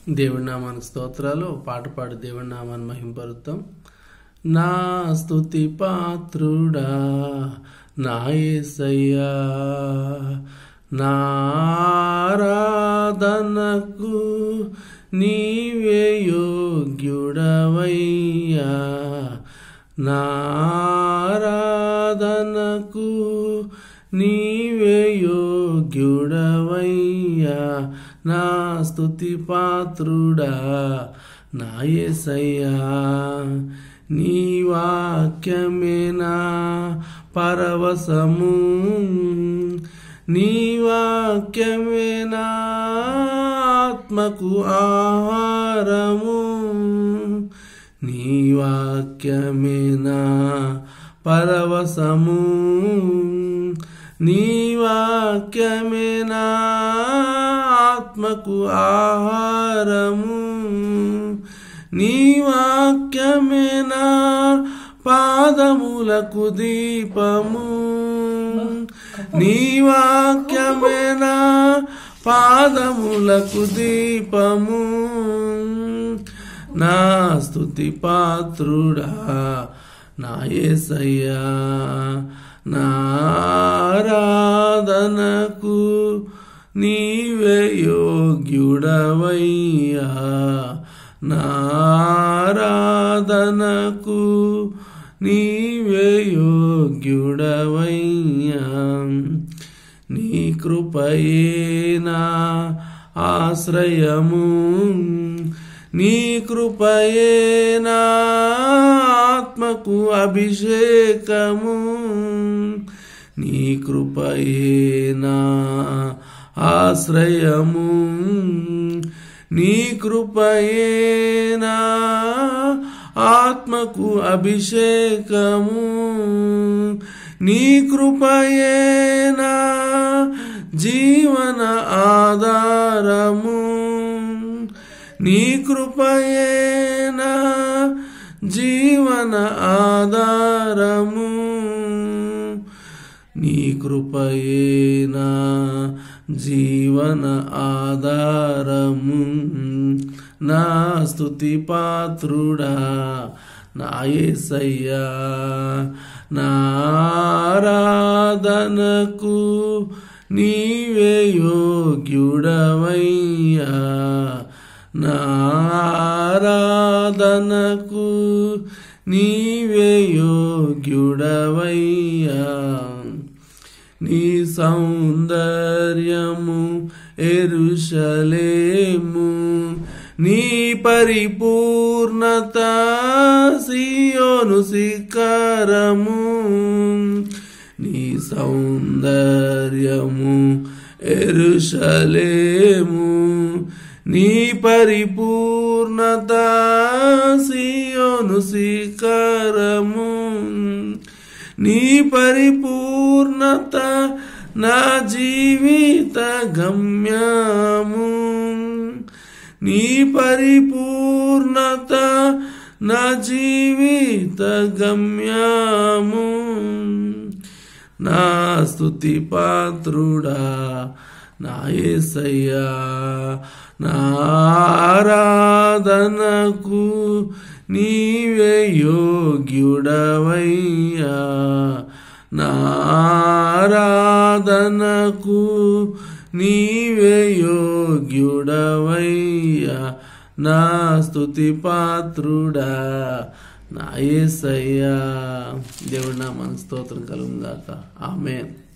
దేవుడి నామానికి స్తోత్రాలు ఒక పాట పాడి దేవుడి నామాన్ని మహింపరుద్దాం నా స్తుతి పాత్రుడా నా యేసయ్యా నా ఆరాధనకు నీవే యోగ్యుడవయ్యా నా ఆరాధనకు నీవే యోగ్యుడవయ్యా నా స్తుతి పాత్రుడా నా యేసయ్యా నీ వాక్యమే నా పరవశము నీ వాక్యమే నా ఆత్మకు ఆహారము నీ వాక్యమే నా పరవశము నీ వాక్యమే నా ఆత్మకు ఆహారము నీ వాక్యమే నా పాదములకు దీపము నీ వాక్యమే నా పాదములకు దీపము నా స్తుతి పాత్రుడా నా యేసయ్యా నా ఆరాధనకు నీవే యోగ్యుడవయ్యా నా ఆరాధనకు నీవే యోగ్యుడవయ్యా నీ కృపయేనా ఆశ్రయము నీ కృపయేనా ఆత్మకు అభిషేకము నీ కృపయేనా ఆశ్రయము నీ కృపయేనా ఆత్మకు అభిషేకము నీ కృపయేనా జీవన ఆధారము నీ కృపయేనా జీవన ఆధారము నీ కృపయేనా జీవన ఆధారము నా స్తుతి పాత్రుడా నా యేసయ్యా నా ఆరాధనకు నీవే యోగ్యుడవయ్యా నా ఆరాధనకు నీవే యోగ్యుడవయ్యా నీ సౌందర్యము ఎరుషలేము నీ పరిపూర్ణత సియోను శిఖరము నీ సౌందర్యము ఎరుషలేము నీ పరిపూర్ణత సియోను శిఖరము నీ పరిపూర్ణత నా జీవిత గమ్యము నీ పరిపూర్ణత నా జీవిత గమ్యము నా స్తుతి పాత్రుడా నా యేసయ్యా నా ఆరాధనకు నీవే యోగ్యుడవయ్యా నా ఆరాధనకు నీవే యోగ్యుడవయ్యా నా స్తుతి పాత్రుడా నా యేసయ్యా దేవుడు నా మన స్తోత్రం కలుగుగాక ఆమెన్